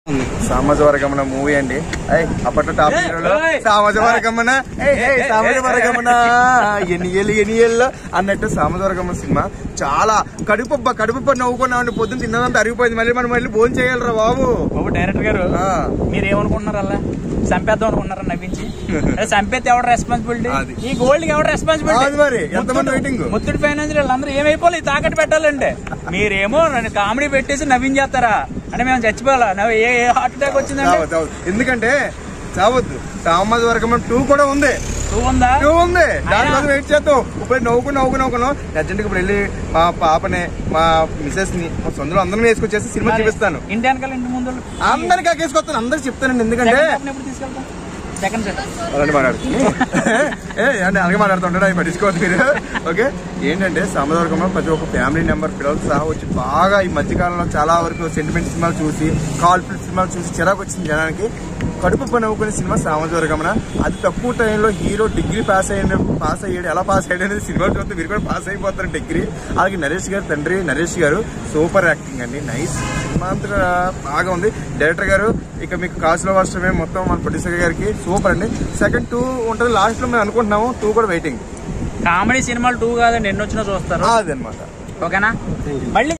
సామాజ Samajavaragamana movie అండి ఐ, అప్పట్లో టాప్ ఏయ్, హీరోలో ఏయ్. సామాజ వర్గమన ఏయ్, ఏయ్, సామాజ వర్గమన ఎన్ని ఏళ్ళు ఎన్ని ఏళ్ళు అన్నట్టు సామాజ వర్గమన సినిమా చాలా కడుపు కడుపు నవ్వుకున్నామండి పొద్దున్న తిన్నదంతా అరిగిపోయింది మళ్ళీ మనం మళ్ళీ భోజనం చేయాలరా బాబు బాబు డైరెక్టర్ గారు ఆ. మీరు ఏమనుకుంటున్నారు అలా చంపేద్దాం అనుకుంటున్నారా నవ్వించి అరే చంపేస్తే ఎవరు రెస్పాన్సిబిలిటీ అది. ఈ గోల్డ్ కి ఎవరు రెస్పాన్సిబిలిటీ అది మరి, ఎంతమంది waiting? ముత్తుడి ఫైనాన్స్ అందరూ ఏమైపోవాలి తాకట్టు పెట్టాలంటే మీరేమో నన్ను కామెడీ పెట్టేసి నవ్వించేస్తారా అంటే మేము చచ్చిపోవాలా నవ్వు ఏ ఏ హార్ట్ అటాక్ వచ్చిందంటే చావద్దు, చావద్దు. ఎందుకంటే చావద్దు సామాజ వర్గమన టూ కూడా ఉంది నువ్వు ఉందా టూ ఉంది దానికోసం వెయిట్ చేద్దాం ఇప్పుడు నవ్వుకు నవ్వుకు నవ్వుకున్నాం అర్జెంట్ ఇప్పుడు వెళ్ళి మా పాపని మా మిసెస్ ని మా సొంతలో అందరం వేసుకొచ్చేసి సినిమా చూపిస్తాను ఇంటి వెనకాల ఇంటి ముందు అందరికి అకేసుకొస్తాను అందరికి చెప్తానండి ఎందుకంటే ఎప్పుడు తీసుకెళ్తాం సెకండ్ సెట్ అలాంటి మాట్లాడుతుంది ఏ అంటే అలాగే మాట్లాడుతుంటాడు అవి పట్టించుకోవద్దు మీరు ఓకే ఏంటంటే సమాజవర్గంలో ప్రతి ఒక్క ఫ్యామిలీ నెంబర్ పిల్లలతో సహా వచ్చి బాగా ఈ మధ్యకాలంలో చాలా వరకు సెంటిమెంట్ సినిమాలు చూసి కాల్ఫిల్ సినిమాలు చూసి చిరాకు వచ్చింది జనానికి కడుపు పని నవ్వుకునే సినిమా సామాజవర్గమన అతి తక్కువ టైంలో హీరో డిగ్రీ పాస్ అయ్యాడు పాస్ అయ్యాడు ఎలా పాస్ అయ్యాడు అనేది సినిమా చూస్తే మీరు కూడా పాస్ అయిపోతారు డిగ్రీ అలాగే నరేష్ గారు తండ్రి నరేష్ గారు సూపర్ యాక్టింగ్ అండి నైస్ సినిమా అంతా బాగా ఉంది డైరెక్టర్ గారు ఇక మీకు కాసుల వర్షమే మొత్తం మన ప్రొడ్యూసర్ గారికి సూపర్ అండి సెకండ్ టూ ఉంటుంది లాస్ట్ లో మేము అనుకుంటున్నాము టూ కూడా వెయిటింగ్ కామెడీ సినిమాలు టూ కాదండి ఎన్ని వచ్చినా చూస్తారు అదనమాట ఓకేనా మళ్ళీ